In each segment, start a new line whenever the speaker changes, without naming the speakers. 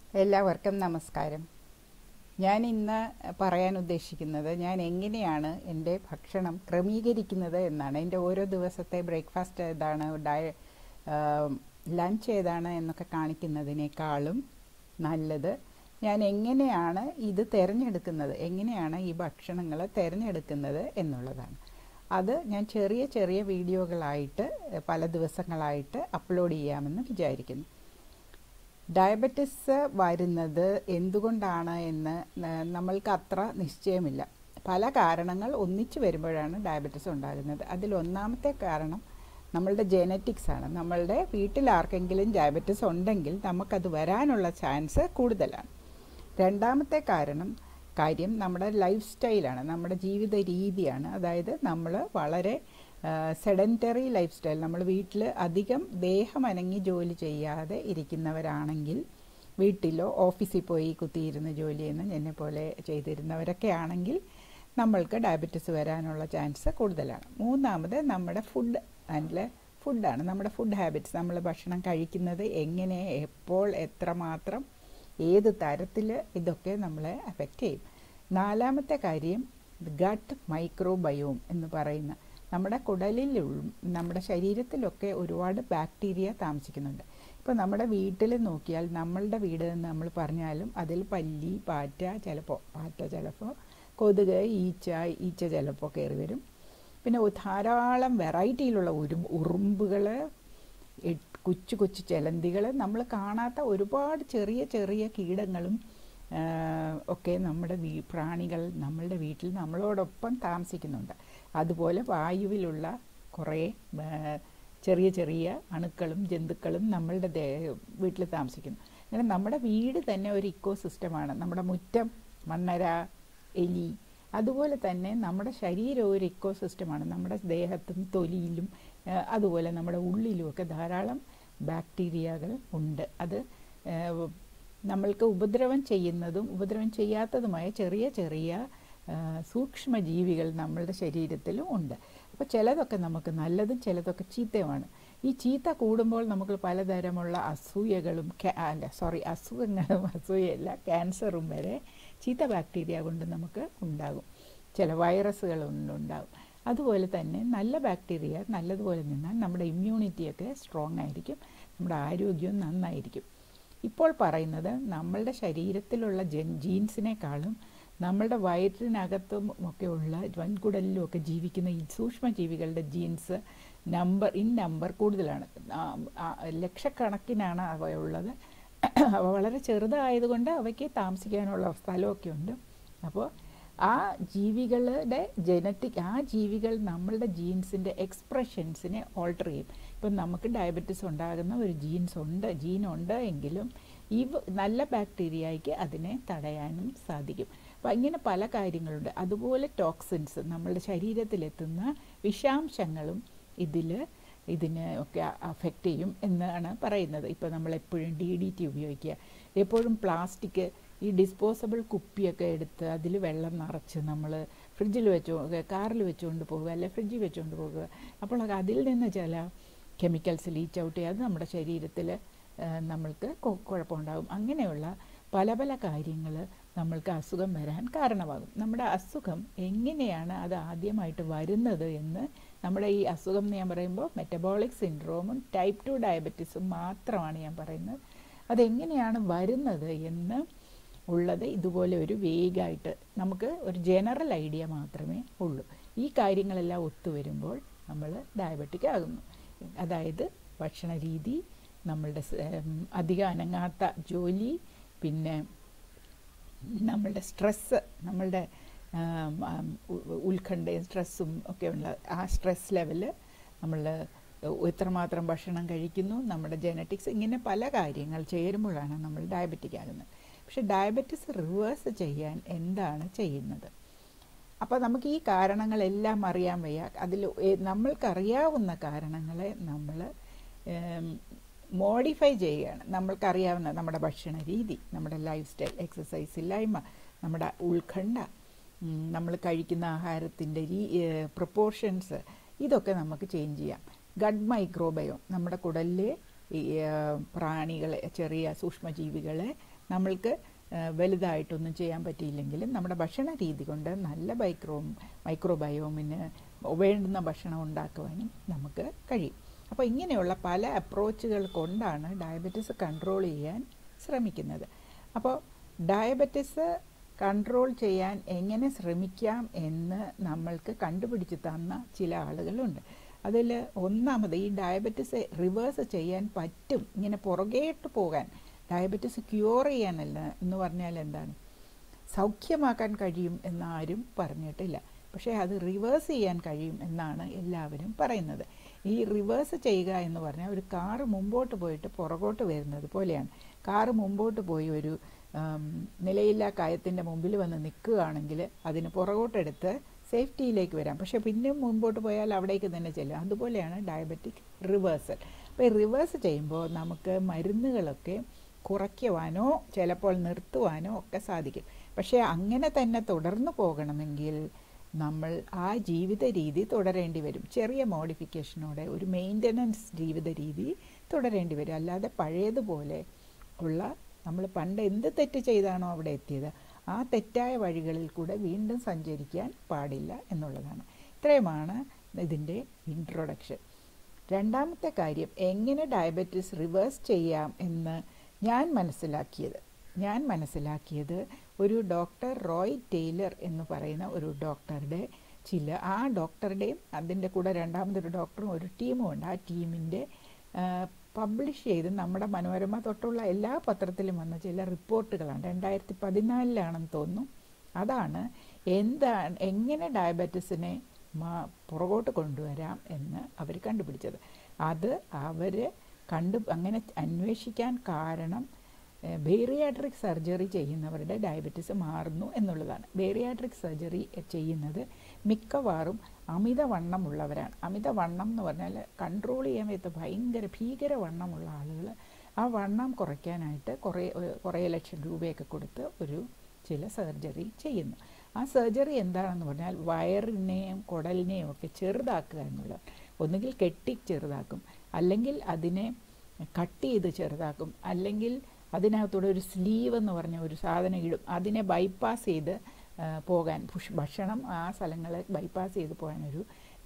എല്ലാവർക്കും നമസ്കാരം ഞാൻ ഇന്ന് പറയാൻ ഉദ്ദേശിക്കുന്നത് ഞാൻ എങ്ങനെയാണ് എൻ്റെ ഭക്ഷണം ക്രമീകരിക്കുന്നത് എന്നാണ് എൻ്റെ ഓരോ ദിവസത്തെ ബ്രേക്ക്ഫാസ്റ്റ് ഏതാണ് ഡയ ലഞ്ച് ഏതാണ് എന്നൊക്കെ കാണിക്കുന്നതിനേക്കാളും നല്ലത് ഞാൻ എങ്ങനെയാണ് ഇത് തിരഞ്ഞെടുക്കുന്നത് എങ്ങനെയാണ് ഈ ഭക്ഷണങ്ങൾ തിരഞ്ഞെടുക്കുന്നത് എന്നുള്ളതാണ് അത് ഞാൻ ചെറിയ ചെറിയ വീഡിയോകളായിട്ട് പല ദിവസങ്ങളായിട്ട് അപ്ലോഡ് ചെയ്യാമെന്ന് വിചാരിക്കുന്നു ഡയബറ്റിസ് വരുന്നത് എന്തുകൊണ്ടാണ് എന്ന് നമ്മൾക്ക് അത്ര നിശ്ചയമില്ല പല കാരണങ്ങൾ ഒന്നിച്ചു വരുമ്പോഴാണ് ഡയബറ്റിസ് ഉണ്ടാകുന്നത് അതിൽ ഒന്നാമത്തെ കാരണം നമ്മളുടെ ജെനറ്റിക്സ് ആണ് നമ്മളുടെ വീട്ടിൽ ആർക്കെങ്കിലും ഡയബറ്റിസ് ഉണ്ടെങ്കിൽ നമുക്കത് വരാനുള്ള ചാൻസ് കൂടുതലാണ് രണ്ടാമത്തെ കാരണം കാര്യം നമ്മുടെ ലൈഫ് സ്റ്റൈലാണ് നമ്മുടെ ജീവിത രീതിയാണ് അതായത് നമ്മൾ വളരെ സെഡൻറ്ററി ലൈഫ് സ്റ്റൈൽ നമ്മൾ വീട്ടിൽ അധികം ദേഹമനങ്ങി ജോലി ചെയ്യാതെ ഇരിക്കുന്നവരാണെങ്കിൽ വീട്ടിലോ ഓഫീസിൽ പോയി കുത്തിയിരുന്ന് ജോലി ചെയ്യുന്ന എന്നെ പോലെ ചെയ്തിരുന്നവരൊക്കെ ആണെങ്കിൽ നമ്മൾക്ക് ഡയബറ്റിസ് വരാനുള്ള ചാൻസ് കൂടുതലാണ് മൂന്നാമത് നമ്മുടെ ഫുഡ് ആൻഡ് ഫുഡാണ് നമ്മുടെ ഫുഡ് ഹാബിറ്റ്സ് നമ്മൾ ഭക്ഷണം കഴിക്കുന്നത് എങ്ങനെ എപ്പോൾ എത്രമാത്രം ഏത് തരത്തിൽ ഇതൊക്കെ നമ്മളെ അഫക്റ്റ് ചെയ്യും നാലാമത്തെ കാര്യം ഗട്ട് മൈക്രോബയോം എന്ന് പറയുന്ന നമ്മുടെ കുടലിലും നമ്മുടെ ശരീരത്തിലൊക്കെ ഒരുപാട് ബാക്ടീരിയ താമസിക്കുന്നുണ്ട് ഇപ്പോൾ നമ്മുടെ വീട്ടിൽ നോക്കിയാൽ നമ്മളുടെ വീട് എന്ന് നമ്മൾ പറഞ്ഞാലും അതിൽ പല്ലി പാറ്റ ചിലപ്പോൾ പാറ്റ ചിലപ്പോൾ കൊതുക് ഈച്ച ഈച്ച ചിലപ്പോൾ കയറി വരും പിന്നെ ധാരാളം വെറൈറ്റിയിലുള്ള ഉരു ഉറുമ്പുകൾ കൊച്ചു കൊച്ചു ചിലന്തികൾ നമ്മൾ കാണാത്ത ഒരുപാട് ചെറിയ ചെറിയ കീടങ്ങളും ഒക്കെ നമ്മുടെ വീ പ്രാണികൾ നമ്മളുടെ വീട്ടിൽ നമ്മളോടൊപ്പം താമസിക്കുന്നുണ്ട് അതുപോലെ വായുവിലുള്ള കുറേ ചെറിയ ചെറിയ അണുക്കളും ജന്തുക്കളും നമ്മളുടെ വീട്ടിൽ താമസിക്കുന്നു അങ്ങനെ നമ്മുടെ വീട് തന്നെ ഒരു ഇക്കോ സിസ്റ്റമാണ് നമ്മുടെ മുറ്റം മണ്ണര എലി അതുപോലെ തന്നെ നമ്മുടെ ശരീരം ഒരു ഇക്കോ സിസ്റ്റമാണ് നമ്മുടെ ദേഹത്തും തൊലിയിലും അതുപോലെ നമ്മുടെ ഉള്ളിലുമൊക്കെ ധാരാളം ബാക്ടീരിയകൾ ഉണ്ട് അത് നമ്മൾക്ക് ഉപദ്രവം ചെയ്യുന്നതും ഉപദ്രവം ചെയ്യാത്തതുമായ ചെറിയ ചെറിയ സൂക്ഷ്മജീവികൾ നമ്മളുടെ ശരീരത്തിലും ഉണ്ട് അപ്പോൾ ചിലതൊക്കെ നമുക്ക് നല്ലതും ചിലതൊക്കെ ചീത്തയുമാണ് ഈ ചീത്ത കൂടുമ്പോൾ നമുക്ക് പലതരമുള്ള അസൂയകളും അല്ല സോറി അസുഖങ്ങളും അസൂയല്ല ക്യാൻസറും വരെ ചീത്ത ബാക്ടീരിയ കൊണ്ട് നമുക്ക് ഉണ്ടാകും ചില വൈറസുകൾ ഉണ്ടാകും അതുപോലെ തന്നെ നല്ല ബാക്ടീരിയ നല്ലതുപോലെ നിന്നാൽ നമ്മുടെ ഇമ്മ്യൂണിറ്റിയൊക്കെ സ്ട്രോങ് ആയിരിക്കും നമ്മുടെ ആരോഗ്യവും നന്നായിരിക്കും ഇപ്പോൾ പറയുന്നത് നമ്മളുടെ ശരീരത്തിലുള്ള ജൻ ജീൻസിനേക്കാളും നമ്മളുടെ വയറ്റിനകത്തും ഒക്കെയുള്ള വൻകുടലിലും ഒക്കെ ജീവിക്കുന്ന ഈ സൂക്ഷ്മജീവികളുടെ ജീൻസ് നമ്പർ ഇൻ നമ്പർ കൂടുതലാണ് ലക്ഷക്കണക്കിനാണ് അവയുള്ളത് അവ വളരെ ചെറുതായതുകൊണ്ട് അവയ്ക്ക് താമസിക്കാനുള്ള സ്ഥലമൊക്കെ ഉണ്ട് അപ്പോൾ ആ ജീവികളുടെ ജനറ്റിക് ആ ജീവികൾ നമ്മളുടെ ജീൻസിൻ്റെ എക്സ്പ്രഷൻസിനെ ഓൾട്ടർ ചെയ്യും ഇപ്പം നമുക്ക് ഡയബറ്റിസ് ഉണ്ടാകുന്ന ഒരു ജീൻസ് ഉണ്ട് ജീൻ ഉണ്ട് എങ്കിലും ഈ നല്ല ബാക്ടീരിയയ്ക്ക് അതിനെ തടയാനും സാധിക്കും അപ്പം ഇങ്ങനെ പല കാര്യങ്ങളുണ്ട് അതുപോലെ ടോക്സിൻസ് നമ്മളുടെ ശരീരത്തിലെത്തുന്ന വിഷാംശങ്ങളും ഇതിൽ ഇതിനെ ഒക്കെ അഫക്റ്റ് ചെയ്യും എന്നാണ് പറയുന്നത് ഇപ്പോൾ നമ്മൾ എപ്പോഴും ഡി ഡി ടി ഉപയോഗിക്കുക എപ്പോഴും പ്ലാസ്റ്റിക് ഈ ഡിസ്പോസബിൾ കുപ്പിയൊക്കെ എടുത്ത് അതിൽ വെള്ളം നിറച്ച് നമ്മൾ ഫ്രിഡ്ജിൽ വെച്ചോ കാറിൽ വെച്ചുകൊണ്ട് പോകുക അല്ലെ ഫ്രിഡ്ജിൽ വെച്ചുകൊണ്ട് പോകുക അപ്പോൾ അതിൽ നിന്ന് ചില കെമിക്കൽസ് ലീച്ച് ഔട്ട് ചെയ്യുക അത് നമ്മുടെ ശരീരത്തിൽ നമ്മൾക്ക് കുഴപ്പമുണ്ടാകും അങ്ങനെയുള്ള പല പല കാര്യങ്ങൾ നമ്മൾക്ക് അസുഖം വരാൻ കാരണമാകും നമ്മുടെ അസുഖം എങ്ങനെയാണ് അത് ആദ്യമായിട്ട് വരുന്നത് എന്ന് നമ്മുടെ ഈ അസുഖം എന്ന് ഞാൻ പറയുമ്പോൾ മെറ്റബോളിക് സിൻഡ്രോമും ടൈപ്പ് ടു ഡയബറ്റീസും മാത്രമാണ് ഞാൻ പറയുന്നത് അതെങ്ങനെയാണ് വരുന്നത് എന്ന് ഉള്ളത് ഇതുപോലെ ഒരു വേഗമായിട്ട് നമുക്ക് ഒരു ജനറൽ ഐഡിയ മാത്രമേ ഉള്ളൂ ഈ കാര്യങ്ങളെല്ലാം ഒത്തുവരുമ്പോൾ നമ്മൾ ഡയബറ്റിക് ആകുന്നു അതായത് ഭക്ഷണ രീതി നമ്മളുടെ അധികം അനങ്ങാത്ത ജോലി പിന്നെ നമ്മളുടെ സ്ട്രെസ്സ് നമ്മളുടെ ഉത്കണ്ഠയും സ്ട്രെസ്സും ഒക്കെ ഉള്ള ആ സ്ട്രെസ് ലെവല് നമ്മൾ എത്രമാത്രം ഭക്ഷണം കഴിക്കുന്നു നമ്മുടെ ജനറ്റിക്സ് ഇങ്ങനെ പല കാര്യങ്ങൾ ചേരുമ്പോഴാണ് നമ്മൾ ഡയബറ്റിക് ആകുന്നത് പക്ഷെ ഡയബറ്റിസ് റിവേഴ്സ് ചെയ്യാൻ എന്താണ് ചെയ്യുന്നത് അപ്പോൾ നമുക്ക് ഈ കാരണങ്ങളെല്ലാം അറിയാൻ വയ്യ അതിൽ നമ്മൾക്കറിയാവുന്ന കാരണങ്ങളെ നമ്മൾ മോഡിഫൈ ചെയ്യുകയാണ് നമ്മൾക്കറിയാവുന്ന നമ്മുടെ ഭക്ഷണ രീതി നമ്മുടെ ലൈഫ് സ്റ്റൈൽ എക്സസൈസ് ഇല്ലായ്മ നമ്മുടെ ഉത്കണ്ഠ നമ്മൾ കഴിക്കുന്ന ആഹാരത്തിൻ്റെ രീ പ്രൊപ്പോർഷൻസ് ഇതൊക്കെ നമുക്ക് ചേഞ്ച് ചെയ്യാം ഗഡ് മൈക്രോബയോ നമ്മുടെ കുടലിലെ ഈ പ്രാണികളെ ചെറിയ സൂക്ഷ്മജീവികളെ നമ്മൾക്ക് ആ, വലുതായിട്ടൊന്നും ചെയ്യാൻ പറ്റിയില്ലെങ്കിലും നമ്മുടെ ഭക്ഷണ രീതി കൊണ്ട് നല്ല മൈക്രോ മൈക്രോബയോമിന് വേണ്ടുന്ന ഭക്ഷണം ഉണ്ടാക്കുവാനും നമുക്ക് കഴിയും അപ്പോൾ ഇങ്ങനെയുള്ള പല അപ്രോച്ചുകൾ കൊണ്ടാണ് ഡയബറ്റിസ് കൺട്രോൾ ചെയ്യാൻ ശ്രമിക്കുന്നത് അപ്പോൾ ഡയബറ്റിസ് കൺട്രോൾ ചെയ്യാൻ എങ്ങനെ ശ്രമിക്കാം എന്ന് നമ്മൾക്ക് കണ്ടുപിടിച്ച് തന്ന ചില ആളുകളുണ്ട് അതിൽ ഒന്നാമത് ഈ ഡയബറ്റിസ് റിവേഴ്സ് ചെയ്യാൻ പറ്റും ഇങ്ങനെ പുറകേട്ട് പോകാൻ ഡയബറ്റിസ് ക്യൂർ ചെയ്യാനല്ല എന്ന് പറഞ്ഞാൽ എന്താണ് സൗഖ്യമാക്കാൻ കഴിയും എന്നാരും പറഞ്ഞിട്ടില്ല പക്ഷേ അത് റിവേഴ്സ് ചെയ്യാൻ കഴിയും എന്നാണ് എല്ലാവരും പറയുന്നത് ഈ റിവേഴ്സ് ചെയ്യുക എന്ന് പറഞ്ഞാൽ ഒരു കാറ് മുമ്പോട്ട് പോയിട്ട് പുറകോട്ട് വരുന്നത് പോലെയാണ് കാറ് മുമ്പോട്ട് പോയി ഒരു ആം, നിലയില്ലാ കായത്തിൻ്റെ മുമ്പിൽ വന്ന് നിൽക്കുകയാണെങ്കിൽ അതിന് പുറകോട്ടെടുത്ത് സേഫ്റ്റിയിലേക്ക് വരാം പക്ഷേ പിന്നെ മുമ്പോട്ട് പോയാൽ അവിടേക്ക് തന്നെ ചെല്ലും അതുപോലെയാണ് ഡയബറ്റിക് റിവേഴ്സൽ അപ്പോൾ ഈ റിവേഴ്സ് ചെയ്യുമ്പോൾ നമുക്ക് മരുന്നുകളൊക്കെ കുറയ്ക്കുവാനോ ചിലപ്പോൾ നിർത്തുവാനോ ഒക്കെ സാധിക്കും പക്ഷേ അങ്ങനെ തന്നെ തുടർന്നു പോകണമെങ്കിൽ നമ്മൾ ആ ജീവിത രീതി തുടരേണ്ടി വരും ചെറിയ മോഡിഫിക്കേഷനോടെ ഒരു മെയിൻ്റനൻസ് ജീവിത രീതി തുടരേണ്ടി വരും അല്ലാതെ പഴയതുപോലെ ഉള്ള നമ്മൾ പണ്ട് എന്ത് തെറ്റ് ചെയ്താണോ അവിടെ എത്തിയത് ആ തെറ്റായ വഴികളിൽ കൂടെ വീണ്ടും സഞ്ചരിക്കാൻ പാടില്ല എന്നുള്ളതാണ് ഇത്രയുമാണ് ഇതിൻ്റെ ഇൻട്രൊഡക്ഷൻ രണ്ടാമത്തെ കാര്യം എങ്ങനെ ഡയബറ്റിസ് റിവേഴ്സ് ചെയ്യാം എന്ന് ഞാൻ മനസ്സിലാക്കിയത് ഞാൻ മനസ്സിലാക്കിയത് ഒരു ഡോക്ടർ റോയ് ടെയ്ലർ എന്ന് പറയുന്ന ഒരു ഡോക്ടറുടെ ചില ആ ഡോക്ടറുടെയും അതിൻ്റെ കൂടെ രണ്ടാമതൊരു ഡോക്ടറും ഒരു ടീമും ഉണ്ട് ആ ടീമിൻ്റെ പബ്ലിഷ് ചെയ്ത് നമ്മുടെ മനോരമ തൊട്ടുള്ള എല്ലാ പത്രത്തിലും വന്ന ചില റിപ്പോർട്ടുകളാണ് രണ്ടായിരത്തി പതിനാലിലാണെന്ന് തോന്നുന്നു അതാണ് എന്താണ് എങ്ങനെ ഡയബറ്റിസിനെ മാ- പുറകോട്ട് കൊണ്ടുവരാം എന്ന് അവർ കണ്ടുപിടിച്ചത് അത് അവർ കണ്ടു അങ്ങനെ അന്വേഷിക്കാൻ കാരണം ബേറിയാട്രിക് സർജറി ചെയ്യുന്നവരുടെ ഡയബറ്റിസ് മാറുന്നു എന്നുള്ളതാണ് ബേറിയാട്രിക് സർജറി ചെയ്യുന്നത് മിക്കവാറും അമിതവണ്ണമുള്ളവരാണ് അമിതവണ്ണം എന്ന് പറഞ്ഞാൽ കൺട്രോൾ ചെയ്യാൻ വയ്യാത്ത ഭയങ്കര ഭീകര വണ്ണമുള്ള ആളുകൾ ആ വണ്ണം കുറയ്ക്കാനായിട്ട് കുറേ കുറേ ലക്ഷം രൂപയൊക്കെ കൊടുത്ത് ഒരു ചില സർജറി ചെയ്യുന്നു ആ സർജറി എന്താണെന്ന് പറഞ്ഞാൽ വയറിനെയും കുടലിനെയും ഒക്കെ ചെറുതാക്കുക എന്നുള്ളത് ഒന്നുകിൽ കെട്ടി ചെറുതാക്കും അല്ലെങ്കിൽ അതിനെ കട്ട് ചെയ്ത് ചെറുതാക്കും അല്ലെങ്കിൽ അതിനകത്തൂടെ ഒരു സ്ലീവ് എന്ന് പറഞ്ഞ ഒരു സാധനം ഇടും അതിനെ ബൈപ്പാസ് ചെയ്ത് ആ, പോകാൻ പുഷ് ഭക്ഷണം ആ സ്ഥലങ്ങളെ ബൈപ്പാസ് ചെയ്ത് പോകാനൊരു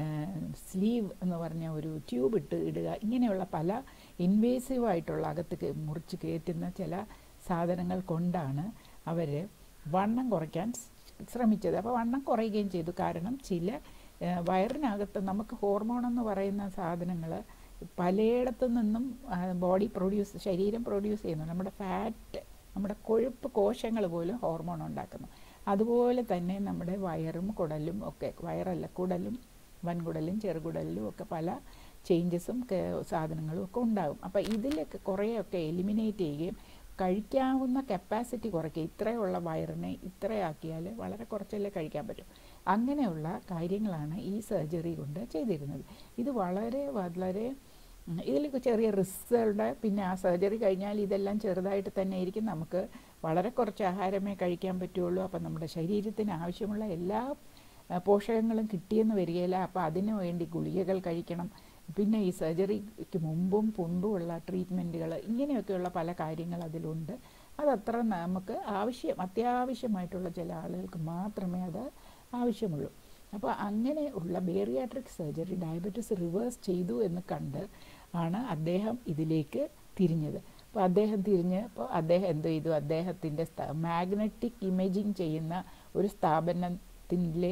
സ്ലീവ് എന്ന് പറഞ്ഞ ഒരു ട്യൂബ് ഇട്ട് ഇടുക ഇങ്ങനെയുള്ള പല ഇൻവേസീവ് ആയിട്ടുള്ള അകത്ത് കേ- മുറിച്ച് കയറ്റുന്ന ചില സാധനങ്ങൾ കൊണ്ടാണ് അവർ വണ്ണം കുറയ്ക്കാൻ സ് ശ്രമിച്ചത് അപ്പോൾ വണ്ണം കുറയുകയും ചെയ്തു കാരണം ചില ആ, വയറിനകത്ത് നമുക്ക് ഹോർമോൺ എന്ന് പറയുന്ന സാധനങ്ങൾ പലയിടത്തു നിന്നും ബോഡി പ്രൊഡ്യൂസ് ശരീരം പ്രൊഡ്യൂസ് ചെയ്യുന്നു നമ്മുടെ ഫാറ്റ് നമ്മുടെ കൊഴുപ്പ് കോശങ്ങൾ പോലും ഹോർമോൺ ഉണ്ടാക്കുന്നു അതുപോലെ തന്നെ നമ്മുടെ വയറും കുടലും ഒക്കെ വയറല്ല കുടലും വൻകുടലും ചെറുകുടലിലും ഒക്കെ പല ചേഞ്ചസും സാധനങ്ങളും ഒക്കെ ഉണ്ടാകും അപ്പോൾ ഇതിലൊക്കെ കുറേയൊക്കെ എലിമിനേറ്റ് ചെയ്യുകയും കഴിക്കാവുന്ന കപ്പാസിറ്റി കുറയ്ക്കുക ഇത്രയുള്ള വയറിനെ ഇത്രയാക്കിയാൽ വളരെ കുറച്ചല്ലേ കഴിക്കാൻ പറ്റും അങ്ങനെയുള്ള കാര്യങ്ങളാണ് ഈ സർജറി കൊണ്ട് ചെയ്തിരുന്നത് ഇത് വളരെ വളരെ ഉം, ഇതിൽ ചെറിയ റിസ്കുകളുടെ പിന്നെ ആ സർജറി കഴിഞ്ഞാൽ ഇതെല്ലാം ചെറുതായിട്ട് തന്നെ ആയിരിക്കും നമുക്ക് വളരെ കുറച്ച് ആഹാരമേ കഴിക്കാൻ പറ്റുള്ളൂ അപ്പം നമ്മുടെ ശരീരത്തിന് ആവശ്യമുള്ള എല്ലാ ആ, പോഷകങ്ങളും കിട്ടിയെന്ന് വരികയില്ല അപ്പോൾ അതിനു വേണ്ടി ഗുളികകൾ കഴിക്കണം പിന്നെ ഈ സർജറിക്ക് മുമ്പും മുമ്പുമുള്ള ട്രീറ്റ്മെൻറ്റുകൾ ഇങ്ങനെയൊക്കെയുള്ള പല കാര്യങ്ങൾ അതിലുണ്ട് അതത്ര നമുക്ക് ആവശ്യം അത്യാവശ്യമായിട്ടുള്ള ചില ആളുകൾക്ക് മാത്രമേ അത് ആവശ്യമുള്ളൂ അപ്പോൾ അങ്ങനെ ഉള്ള ബേറിയാട്രിക് സർജറി ഡയബറ്റിസ് റിവേഴ്സ് ചെയ്തു എന്ന് കണ്ട് ആണ് അദ്ദേഹം ഇതിലേക്ക് തിരിഞ്ഞത് അപ്പോൾ അദ്ദേഹം തിരിഞ്ഞ് അപ്പോൾ അദ്ദേഹം എന്ത് ചെയ്തു അദ്ദേഹത്തിൻ്റെ മാഗ്നറ്റിക് ഇമേജിങ് ചെയ്യുന്ന ഒരു സ്ഥാപനത്തിലെ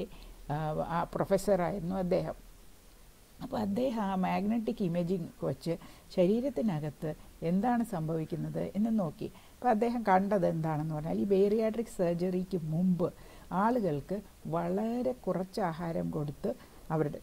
ആ പ്രൊഫസറായിരുന്നു അദ്ദേഹം അപ്പോൾ അദ്ദേഹം ആ മാഗ്നറ്റിക് ഇമേജിംഗ് വെച്ച് ശരീരത്തിനകത്ത് എന്താണ് സംഭവിക്കുന്നത് എന്ന് നോക്കി അപ്പോൾ അദ്ദേഹം കണ്ടത് എന്താണെന്ന് പറഞ്ഞാൽ ഈ ബേറിയാട്രിക് സർജറിക്ക് മുമ്പ് ആളുകൾക്ക് വളരെ കുറച്ച് ആഹാരം കൊടുത്ത് അവരുടെ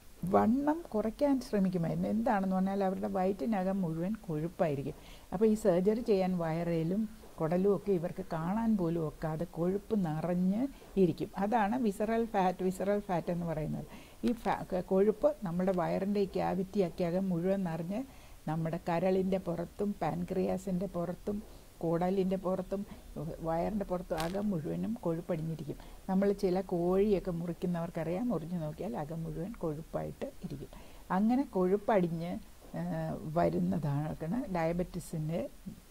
വണ്ണം കുറയ്ക്കാൻ ശ്രമിക്കുമായിരുന്നു എന്താണെന്ന് പറഞ്ഞാൽ അവരുടെ വയറ്റിനകം മുഴുവൻ കൊഴുപ്പായിരിക്കും അപ്പോൾ ഈ സർജറി ചെയ്യാൻ വയറേലും കുടലും ഒക്കെ ഇവർക്ക് കാണാൻ പോലും ഒക്കാതെ കൊഴുപ്പ് നിറഞ്ഞ് ഇരിക്കും അതാണ് വിസറൽ ഫാറ്റ് വിസറൽ ഫാറ്റ് എന്ന് പറയുന്നത് ഈ ഫാ കൊഴുപ്പ് നമ്മുടെ വയറിൻ്റെ ഈ ക്യാവിറ്റിയൊക്കെ മുഴുവൻ നിറഞ്ഞ് നമ്മുടെ കരളിൻ്റെ പുറത്തും പാൻക്രിയാസിൻ്റെ പുറത്തും കുടലിൻ്റെ പുറത്തും വയറിൻ്റെ പുറത്തും അകം മുഴുവനും കൊഴുപ്പടിഞ്ഞിരിക്കും നമ്മൾ ചില കോഴിയൊക്കെ മുറിക്കുന്നവർക്കറിയാം മുറിഞ്ഞു നോക്കിയാൽ അകം മുഴുവൻ കൊഴുപ്പായിട്ട് ഇരിക്കും അങ്ങനെ കൊഴുപ്പടിഞ്ഞ് ആ, വരുന്നതാണ് ഡയബറ്റിസിൻ്റെ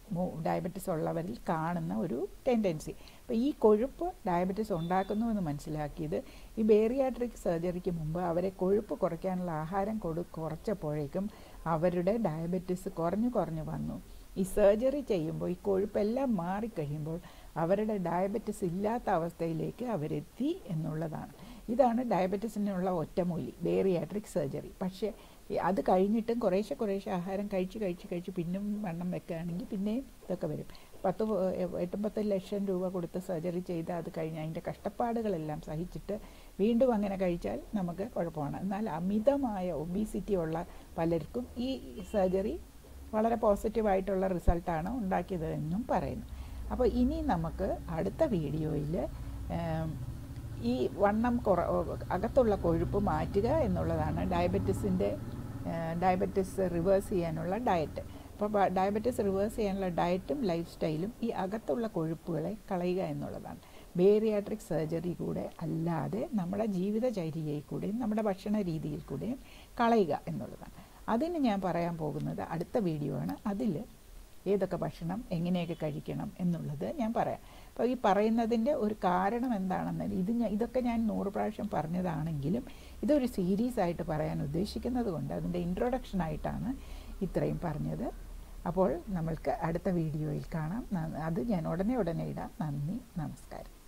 ഡയബറ്റിസ് ഉള്ളവരിൽ കാണുന്ന ഒരു ടെൻഡൻസി അപ്പോൾ ഈ കൊഴുപ്പ് ഡയബറ്റിസ് ഉണ്ടാക്കുന്നു എന്ന് മനസ്സിലാക്കിയത് ഈ ബേറിയാട്രിക് സർജറിക്ക് മുമ്പ് അവരെ കൊഴുപ്പ് കുറയ്ക്കാനുള്ള ആഹാരം കൊടു കുറച്ചപ്പോഴേക്കും അവരുടെ ഡയബറ്റിസ് കുറഞ്ഞു കുറഞ്ഞു വന്നു ഈ സർജറി ചെയ്യുമ്പോൾ ഈ കൊഴുപ്പെല്ലാം മാറിക്കഴിയുമ്പോൾ അവരുടെ ഡയബറ്റിസ് ഇല്ലാത്ത അവസ്ഥയിലേക്ക് അവരെത്തി എന്നുള്ളതാണ് ഇതാണ് ഡയബറ്റിസിനുള്ള ഒറ്റമൂലി ബേറിയാട്രിക് സർജറി പക്ഷേ അത് കഴിഞ്ഞിട്ടും കുറേശ്ശെ കുറേശ്ശെ ആഹാരം കഴിച്ച് കഴിച്ച് കഴിച്ച് പിന്നും വണ്ണം വെക്കുകയാണെങ്കിൽ പിന്നെയും ഇതൊക്കെ വരും പത്ത് എട്ടുമ്പത്ത് ലക്ഷം രൂപ കൊടുത്ത് സർജറി ചെയ്ത് അത് കഴിഞ്ഞ് അതിൻ്റെ കഷ്ടപ്പാടുകളെല്ലാം സഹിച്ചിട്ട് വീണ്ടും അങ്ങനെ കഴിച്ചാൽ നമുക്ക് കുഴപ്പമാണ് എന്നാൽ അമിതമായ ഒബീസിറ്റി ഉള്ള പലർക്കും ഈ സർജറി വളരെ പോസിറ്റീവായിട്ടുള്ള റിസൾട്ടാണ് ഉണ്ടാക്കിയത് എന്നും പറയുന്നു അപ്പോൾ ഇനി നമുക്ക് അടുത്ത വീഡിയോയിൽ ഈ വണ്ണം കുറ അകത്തുള്ള കൊഴുപ്പ് മാറ്റുക എന്നുള്ളതാണ് ഡയബറ്റിസിൻ്റെ ഡയബറ്റിസ് റിവേഴ്സ് ചെയ്യാനുള്ള ഡയറ്റ് അപ്പോൾ ഡയബറ്റിസ് റിവേഴ്സ് ചെയ്യാനുള്ള ഡയറ്റും ലൈഫ് സ്റ്റൈലും ഈ അകത്തുള്ള കൊഴുപ്പുകളെ കളയുക എന്നുള്ളതാണ് ബേറിയാട്രിക് സർജറി കൂടെ അല്ലാതെ നമ്മുടെ ജീവിതചര്യയിൽ കൂടെയും നമ്മുടെ ഭക്ഷണ രീതിയിൽ കൂടെയും കളയുക എന്നുള്ളതാണ് അതിന് ഞാൻ പറയാൻ പോകുന്നത് അടുത്ത വീഡിയോ ആണ് അതിൽ ഏതൊക്കെ ഭക്ഷണം എങ്ങനെയൊക്കെ കഴിക്കണം എന്നുള്ളത് ഞാൻ പറയാം അപ്പോൾ ഈ പറയുന്നതിൻ്റെ ഒരു കാരണം എന്താണെന്ന് ഇത് ഞാൻ ഇതൊക്കെ ഞാൻ നൂറ് പ്രാവശ്യം പറഞ്ഞതാണെങ്കിലും ഇതൊരു സീരീസ് ആയിട്ട് പറയാൻ ഉദ്ദേശിക്കുന്നത് കൊണ്ട് അതിൻ്റെ ഇൻട്രൊഡക്ഷനായിട്ടാണ് ഇത്രയും പറഞ്ഞത് അപ്പോൾ നമ്മൾക്ക് അടുത്ത വീഡിയോയിൽ കാണാം അത് ഞാൻ ഉടനെ ഉടനെ ഇടാം നന്ദി നമസ്കാരം